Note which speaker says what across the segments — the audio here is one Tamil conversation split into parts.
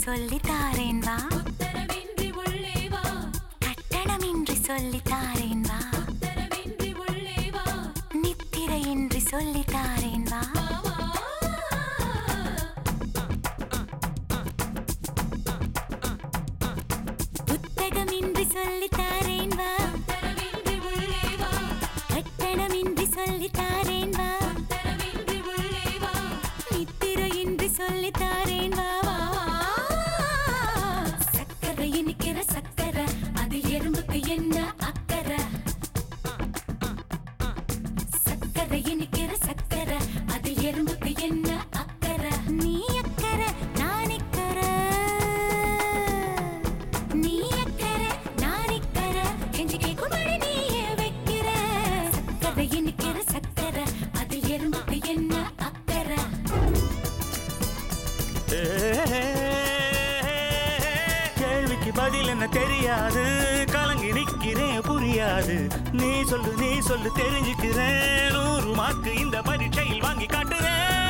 Speaker 1: சொல்லி தாரேன் வா
Speaker 2: உத்தரவின்றி உள்ளே வா
Speaker 1: கட்டணமின்றி சொல்லி தாரேன் வா
Speaker 2: உத்தரவின்றி உள்ளே வா
Speaker 1: நித்திரையின்றி சொல்லி தாரேன் வா
Speaker 2: வா
Speaker 1: புத்தகமின்றி சொல்லி தாரேன் வா
Speaker 2: உத்தரவின்றி உள்ளே வா
Speaker 1: கட்டணமின்றி சொல்லி தாரேன் வா
Speaker 2: உத்தரவின்றி உள்ளே வா
Speaker 1: நித்திரையின்றி சொல்லி தாரேன் வா வா
Speaker 2: சக்கரை இனிக்கிற சக்கரை அதில் எறும்புக்கு என்ன அக்கறை சக்கரை இனிக்கிற சக்கரை அதில் எறும்புக்கு என்ன அக்கறை
Speaker 1: நீ அக்கறை நான் இக்கறை நீ அக்கறை நான் இக்கறை
Speaker 2: கெஞ்சி கேட்கும்படி நீயே வைக்கிற சக்கரை இனிக்கிற சக்கரை அதில் எறும்புக்கு என்ன அக்கறை
Speaker 3: கேள்விக்கு பதில் என்ன தெரியாது கலங்கி நிக்கிறேன் புரியாது நீ சொல்லு நீ சொல்லு தெரிஞ்சுக்கிறேன் நூறு மார்க்கு இந்த பரீட்சையில் வாங்கி காட்டுறேன்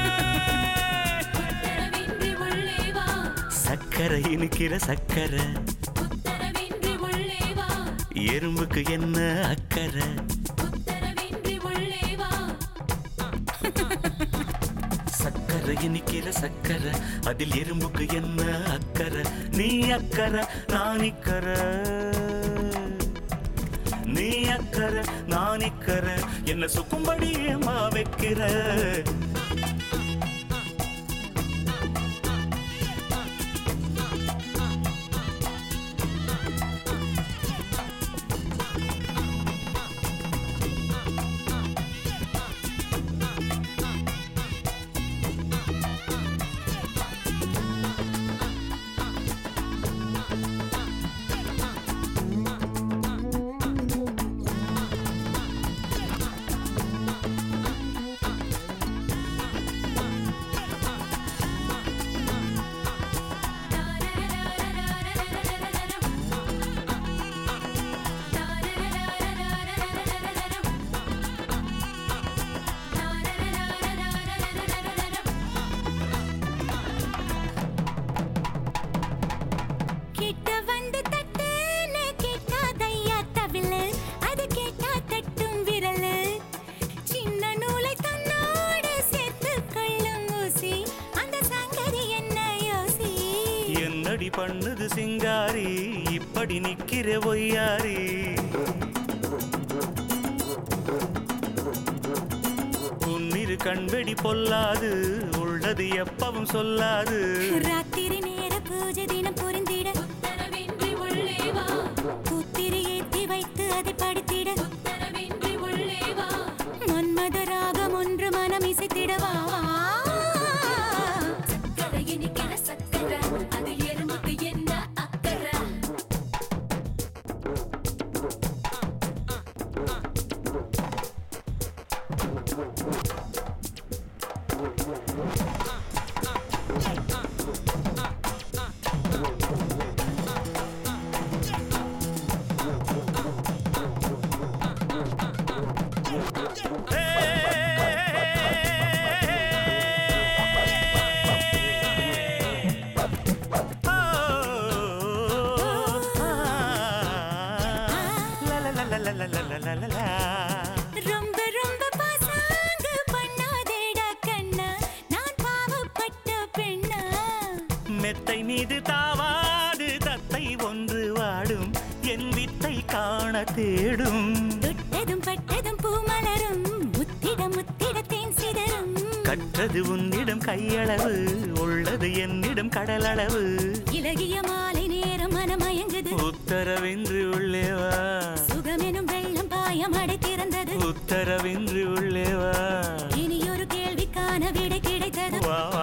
Speaker 2: உத்தரவின்றி உள்ளே வா
Speaker 3: சக்கரை இனிக்கிற சக்கரை
Speaker 2: உத்தரவின்றி உள்ளே வா
Speaker 3: எறும்புக்கு என்ன அக்கறை
Speaker 2: உத்தரவின்றி உள்ளே வா
Speaker 3: சக்கரை இனிக்கிற சக்கரை அதில் எறும்புக்கு என்ன அக்கறை நீ அக்கறை நான் இக்கறை நீ அக்கறை நான் இக்கறை என்ன சுக்கும்படி ஏமா வைக்கிற
Speaker 1: கிட்ட வந்து தட்டுன்னு கேட்காதையா தவிழு அது கேட்டா தட்டும் விரலு சின்ன நூலை தன்னோடு சேர்த்து கொள்ளும் ஊசி அந்த சங்கதி என்ன யோசி
Speaker 3: என்னடி பண்ணுது சிங்காரி இப்படி நிக்கிற ஒய்யாரி உன்னிரு கண்வெடி பொல்லாது உள்ளது எப்பவும் சொல்லாது
Speaker 1: ராத்திரி நேர பூஜை தினம் புரிந்திட
Speaker 2: உத்தரவின்றி உள்ளே வா
Speaker 1: புத்திரி ஏத்தி வைத்து அதை படித்திட
Speaker 2: உத்தரவின்றி உள்ளே வா
Speaker 1: மன்மத ராகம் ஒன்று மனம் இசைத்திடவா
Speaker 2: சக்கரை இனிக்கிற சக்கரை அது எறும்புக்கு என்ன அக்கறை
Speaker 1: ரொம்ப ரொம்ப பாசாங்கு பண்ணாதேடா கண்ணா நான் பாவப்பட்ட பெண்ணா
Speaker 3: மெத்தை மீது தாவாது தத்தை ஒன்று வாடும் என் வித்தை காண தேடும்
Speaker 1: தொட்டதும் பட்டதும் பூமலரும் முத்திட முத்திட தேன் சிதறும்
Speaker 3: கற்றது உன்னிடம் கையளவு உள்ளது என்னிடம் கடலளவு
Speaker 1: இலகிய மாலை நேரம் மனமயங்குது
Speaker 3: உத்தரவின்றி உள்ளே வா
Speaker 1: சுகமெனும் வெள்ளம் பாயம் அடைத்திருந்தது
Speaker 3: உத்தரவின்றி உள்ளே வா
Speaker 1: இனியொரு கேள்விக்கான விடை கிடைத்தது
Speaker 3: வா வா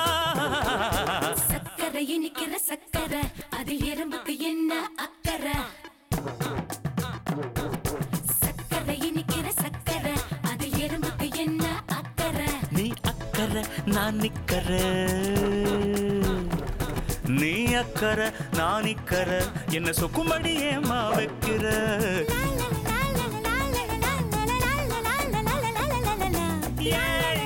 Speaker 2: சக்கரை இனிக்கிற சக்கரை அதில் எறும்புக்கு என்ன அக்கறை சக்கரை இனிக்கிற சக்கரை அதில் எறும்புக்கு என்ன அக்கறை
Speaker 3: நீ அக்கறை நான் நிக்கற நீ அக்கறை நான் இக்கறை என்ன சொக்கும்படி ஏமா வைக்கிற
Speaker 1: லா, லா, லா, லா, லா, லா, லா, லா, லா, லா, லா, லா, லா, லா, லா, லா, லா, லா.
Speaker 3: Yeah.